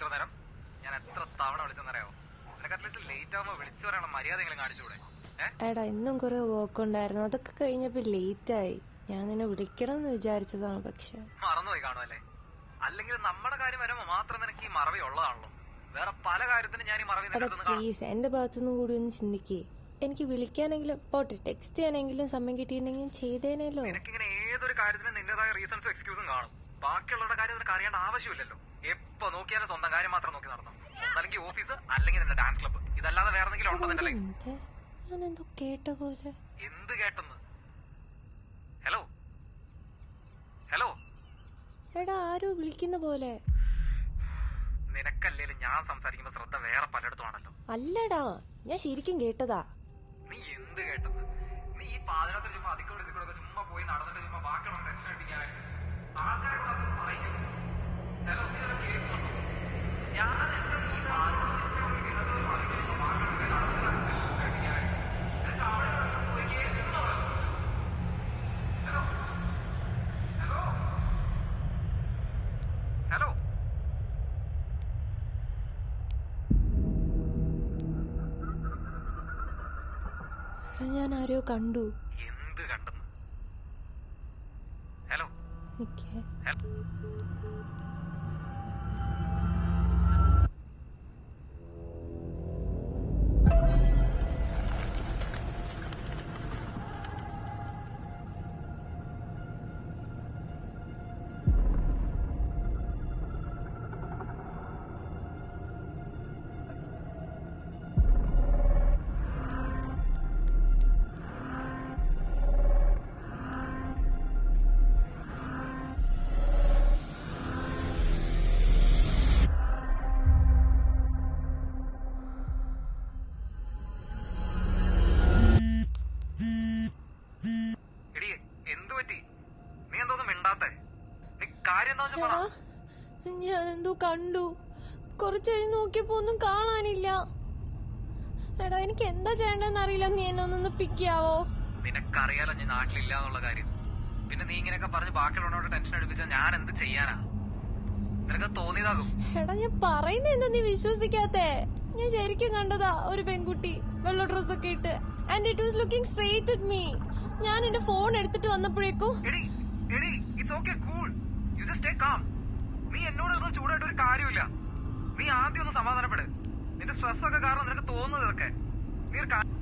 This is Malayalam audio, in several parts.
നേരം ഞാൻ എത്ര തവണ വിളിച്ചെന്നറിയാവോ നിനക്ക് അറ്റ്ലീസ്റ്റ് ലേറ്റ് ആവുമ്പോ വിളിച്ചു പറയണ മര്യാദയെങ്കിലും കാണിച്ചുകൂടെ ഏഹ് എടാ ഇന്നും കുറെ വർക്ക് ഉണ്ടായിരുന്നു അതൊക്കെ കഴിഞ്ഞപ്പോ ലേറ്റായി ഞാൻ നിന്നെ വിളിക്കണം എന്ന് വിചാരിച്ചതാണ് പക്ഷെ മറന്നുപോയി കാണുമല്ലേ അല്ലെങ്കിൽ നമ്മുടെ കാര്യം വരുമ്പോ മാത്രം നിനക്ക് ഈ മറവി ഉള്ളതാണല്ലോ വേറെ പല കാര്യത്തിനും ഞാൻ ഈ മറവി എടാ നിനക്ക് കാണും പ്ലീസ് എന്റെ ഭാഗത്തുനിന്നും കൂടി ഒന്ന് ചിന്തിക്കേ എനിക്ക് വിളിക്കാനെങ്കിലും പോട്ടെ ടെക്സ്റ്റ് ചെയ്യാനെങ്കിലും സമയം കിട്ടിയിട്ടുണ്ടെങ്കിൽ ഞാൻ ചെയ്തേനല്ലോ നിനക്കിങ്ങനെ ഏതൊരു കാര്യത്തിനും നിന്റേതായ റീസൺസും എക്സ്ക്യൂസും കാണും ബാക്കിയുള്ളവരുടെ കാര്യം നിനക്ക് അറിയേണ്ട ആവശ്യമില്ലല്ലോ എപ്പോ നോക്കിയാലും സ്വന്തം കാര്യം മാത്രം നോക്കി നടന്നു അല്ലെങ്കിൽ ഓഫീസ് അല്ലെങ്കിൽ നിന്റെ ഡാൻസ് ക്ലബ്ബ് ഇതല്ലാതെ വേറെ എന്തെങ്കിലും ഉണ്ടോ നിന്റെ ലൈഫ് മിനിറ്റ് ഞാൻ എന്തോ കേട്ട പോലെ എന്ത് കേട്ടെന്ന് ഹലോ ഹലോ എടാ ആരോ വിളിക്കുന്ന പോലെ നിനക്കല്ലേലും ഞാൻ സംസാരിക്കുമ്പോ ശ്രദ്ധ വേറെ പലയിടത്തുമാണല്ലോ അല്ലടാ ഞാൻ ശരിക്കും കേട്ടതാ നീ എന്ത് കേട്ടെന്ന് നീ ഈ പാതിരാത്രി ചുമ്മാ അതിക്കൂടെ ഇതിക്കൂടെ ചുമ്മാ പോയി നടന്നിട്ട് ചുമ്മാ ബാക്കിയുള്ള ടെൻഷൻ അടിക്കാനായിട്ട് ആൾക്കാരെ കൂടെ അതൊന്നും പറയില്ല ഹലോ നീ ഒരു കേസ് വന്നു ഞാൻ എന്റെ ഈ പാതിരാത്രി ഇടത് മറിഞ്ഞ് ബാക്കിയുള്ള നടന്നിട്ട് ടെൻഷൻ അടിക്കാനായിട്ട് എന്നിട്ട് അവിടെ പോയി കേസ് എന്ന് പറഞ്ഞു ഹലോ ഹലോ ഹലോ എടാ ഞാൻ ആരോ കണ്ടു എന്ത് കണ്ടെന്ന് ഹലോ നിക്കേ ഹലോ എടി എന്തു പറ്റി നീ എന്തോന്നും മിണ്ടാത്തെ നീ കാര്യം എന്താ വെച്ചാ പറ എടാ ഞാൻ എന്തോ കണ്ടു കുറച്ച് കഴിഞ്ഞ് നോക്കിയപ്പോ ഒന്നും കാണാനില്ല എടാ എനിക്ക് എന്താ ചെയ്യേണ്ടതെന്ന് അറിയില്ല നീ എന്നെ ഒന്നൊന്ന് പിക്കാവോ നിനക്കറിയാലോ ഞാൻ നാട്ടിലില്ല എന്നുള്ള കാര്യം പിന്നെ നീ ഇങ്ങനെയൊക്കെ പറഞ്ഞ് ബാക്കിയുള്ളവരോട് ടെൻഷൻ എടുപ്പിച്ചാൽ ഞാൻ എന്ത് ചെയ്യാനാ നിനക്ക് തോന്നിയതാകും എടാ ഞാൻ പറയുന്ന എന്താ നീ വിശ്വസിക്കാത്തെ ഞാൻ ശരിക്കും കണ്ടതാ ഒരു പെൺകുട്ടി വെള്ള ഡ്രസ് ഒക്കെ ഇട്ട് and it was looking straight at me ഞാൻ എന്റെ ഫോൺ എടുത്തിട്ട് വന്നപ്പോഴേക്കും എടി എടി it's okay cool you just take calm നീ എന്നോട് ഒന്നും ചൂടായിട്ട് ഒരു കാര്യമില്ല നീ ആദ്യം ഒന്ന് സമാധാനപ്പെട് നിന്റെ സ്ട്രെസ് ഒക്കെ കാരണം നിനക്ക് തോന്നുന്നത് ഇതൊക്കെ നീ ഒരു കാ-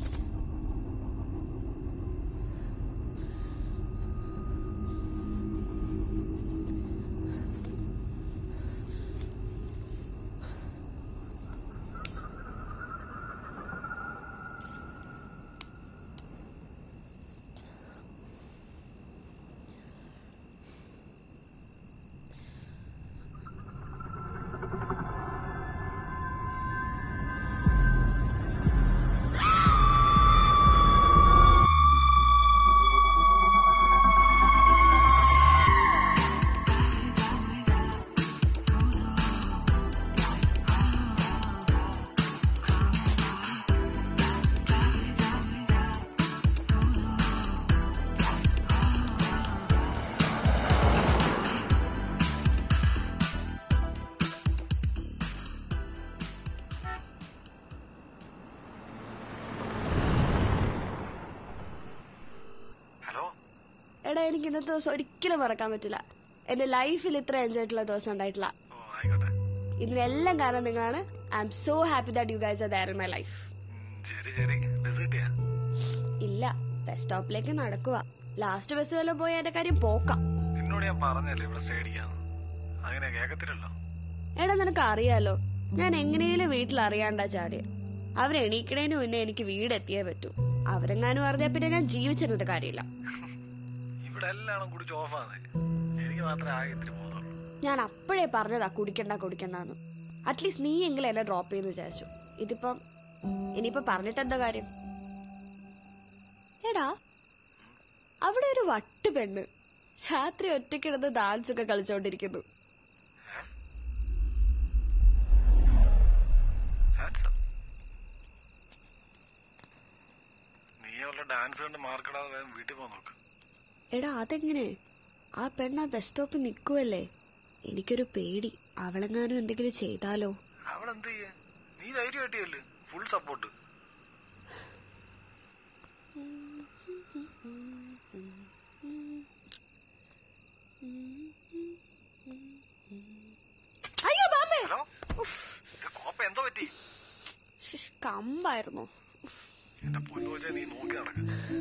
ഹലോ എടാ എനിക്ക് ഇന്നത്തെ ദിവസം ഒരിക്കലും മറക്കാൻ പറ്റില്ല എന്റെ ലൈഫിൽ ഇത്ര എൻജോയ് ആയിട്ടുള്ള ദിവസം ഉണ്ടായിട്ടില്ല ഓ ആയിക്കോട്ടെ ഇതിനെല്ലാം കാരണം നിങ്ങളാണ് I'm so happy that you guys are there in my life ശരി ശരി ബസ് കിട്ടിയാ ഇല്ല ബസ് സ്റ്റോപ്പിലേക്ക് നടക്കുക ലാസ്റ്റ് ബസ് വല്ലതും പോയി എന്റെ കാര്യം പോക്കാം നിന്നോട് ഞാൻ പറഞ്ഞല്ലേ ഇവിടെ സ്റ്റേ അടിക്കാന്ന് അങ്ങനെ കേക്കത്തില്ലല്ലോ എടാ നിനക്ക് അറിയാലോ ഞാൻ എങ്ങനെയും വീട്ടിൽ അറിയാണ്ടാ ചാടിയ അവരെണീക്കണേന് മുന്നേ എനിക്ക് വീടെത്തിയേ പറ്റൂ അവരെങ്ങാനും അറിഞ്ഞാ പിന്നെ ഞാൻ ജീവിച്ചിരുന്നിട്ട് കാര്യമില്ല ഇവിടെ എല്ലാം കുടിച്ച് ഓഫാണ് എനിക്ക് മാത്രമേ ആകെ ഇത്തിരി പോകുന്നുള്ളൂ ഞാൻ അപ്പോഴേ പറഞ്ഞതാ കുടിക്കണ്ട കുടിക്കണ്ടെന്ന് അറ്റ്ലീസ്റ്റ് നീ എങ്കിലും എന്നെ ഡ്രോപ്പ് ചെയ്യുന്നു വിചാരിച്ചു ഇതിപ്പം ഇനിയിപ്പോ പറഞ്ഞിട്ട് എന്താ കാര്യം എടാ അവിടെ ഒരു വട്ട് പെണ്ണ് രാത്രി ഒറ്റക്കിടന്ന് ഡാൻസ് ഒക്കെ കളിച്ചോണ്ടിരിക്കുന്നു നീ അവളുടെ ഡാൻസ് കണ്ട് മാർക്കിടാതെ വേഗം വീട്ടിൽ പോകാൻ നോക്ക് എടാ അതെങ്ങനെ ആ പെണ്ണ് ആ ബസ് സ്റ്റോപ്പിൽ നിൽക്കുവല്ലേ എനിക്കൊരു പേടി അവളെങ്ങാനും എന്തെങ്കിലും ചെയ്താലോ അവളെന്ത് ചെയ്യ നീ ധൈര്യമായിട്ടിയല്ലേ ഫുൾ സപ്പോർട്ട് അയ്യോ ബാബേ ഹലോ ഇത് കോപ്പ എന്തോ പറ്റി ശ്ശ്, കമ്പായിരുന്നു എന്റെ പൊന്നു വെച്ചാ നീ നോക്കി നടക്ക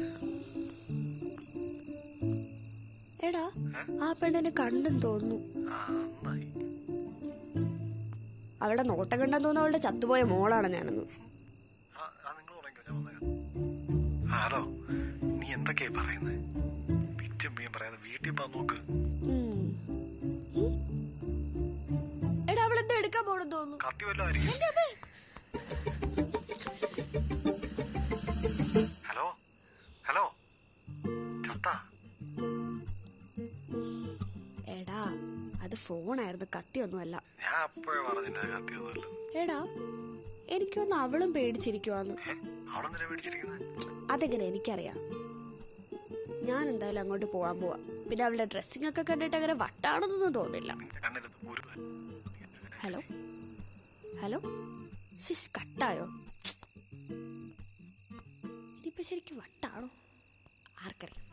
എടാ ആ പെണ്ണിനെ കണ്ടെന്ന് തോന്നുന്നു ആ നന്നായി അവളുടെ നോട്ടം കണ്ടെന്ന് തോന്നുന്നു അവളുടെ ചത്തുപോയ മോളാണ് ഞാനെന്ന് ആ ആ, നിങ്ങൾ തുടങ്ങിക്കോ ഞാൻ വന്നേക്കാം ആ ഹലോ നീ എന്തൊക്കെയാ പറയുന്നത് പിച്ചും പിയും പറയാതെ വീട്ടിൽ പോകാൻ നോക്ക് ഉം. ഉം. എടാ അവളെന്താ എടുക്കാൻ പോണെന്ന് തോന്നുന്നു കത്തി വല്ലതും ആയിരിക്കും ഹലോ ഹലോ ചത്ത എടാ അത് ഫോണായിരുന്നു കത്തിയൊന്നുമല്ല ഞാൻ അപ്പോഴേ പറഞ്ഞില്ല കത്തി ഒന്നുമില്ല എടാ എനിക്കൊന്ന് അവളും പേടിച്ചിരിക്കുവാന്ന് ഏ അവളെന്തിനാ മേടിച്ചിരിക്കുന്നത് അതെങ്ങനെ എനിക്കറിയാം ഞാൻ എന്തായാലും അങ്ങോട്ട് പോവാൻ പോവാ പിന്നെ അവളുടെ ഡ്രസ്സിംഗ് ഒക്കെ കണ്ടിട്ട് അങ്ങനെ വട്ടാണെന്നൊന്നും തോന്നില്ല നിന്റെ കണ്ണിലെത്ത് ഒരു ഹലോ ഹലോ ശിഷ് കട്ടായോ ഇനിയിപ്പോ ശരിക്കും വട്ടാണോ ആർക്കറിയാം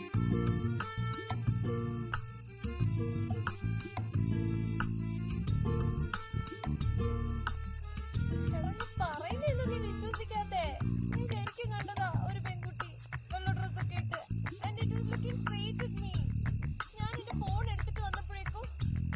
എടാ, ഞാൻ പറയുന്നത് എന്താ നീ വിശ്വസിക്കാത്തെ ഞാൻ ശരിക്കും കണ്ടതാ ഒരു പെൺകുട്ടി വെള്ള ഡ്രസ് ഒക്കെ ഇട്ട് and it was looking straight at me ഞാൻ എന്റെ ഫോൺ എടുത്തിട്ട് വന്നപ്പോഴേക്കും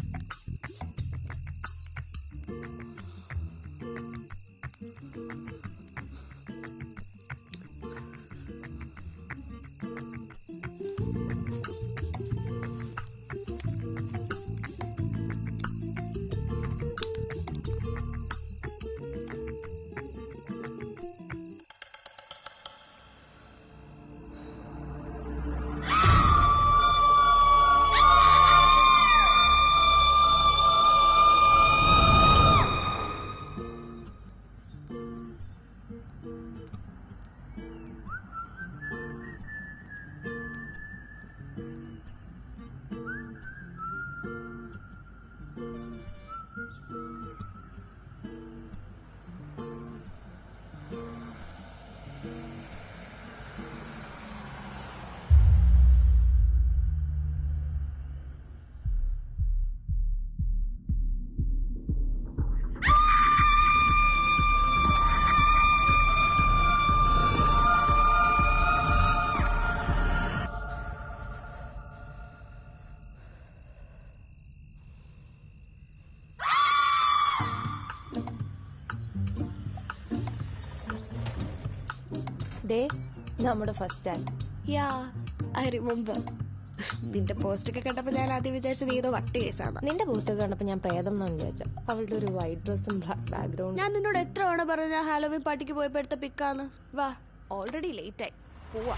ദേ നമ്മുടെ first time yeah I remember നിന്റെ പോസ്റ്റ് ഒക്കെ കണ്ടപ്പോ ഞാൻ ആദ്യം വിചാരിച്ചത് ഏതോ വട്ട് കേസാണ് നിന്റെ പോസ്റ്റ് കണ്ടപ്പോ ഞാൻ പ്രേതം എന്നാണ് വിചാരിച്ച അവളുടെ ഒരു വൈറ്റ് ഡ്രസ്സും ബ്ലാക്ക് ബാക്ക്ഗ്രൗണ്ട് ഞാൻ നിന്നോട് എത്ര തവണ പറഞ്ഞ ഹാലോവിൻ പാർട്ടിക്ക് പോയപ്പോ എടുത്ത പിക്കാന്ന് വാ ഓൾറെഡി ലേറ്റ് ആയി പോവാ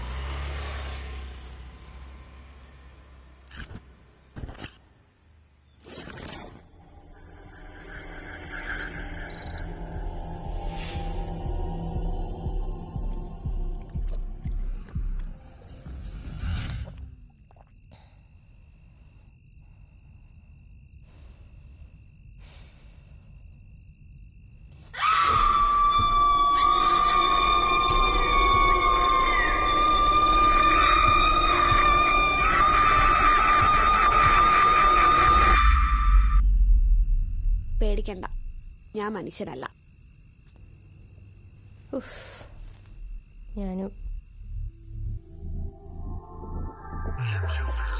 പേടിക്കണ്ട ഞാൻ മനുഷ്യനല്ല ഞാനും Shoot.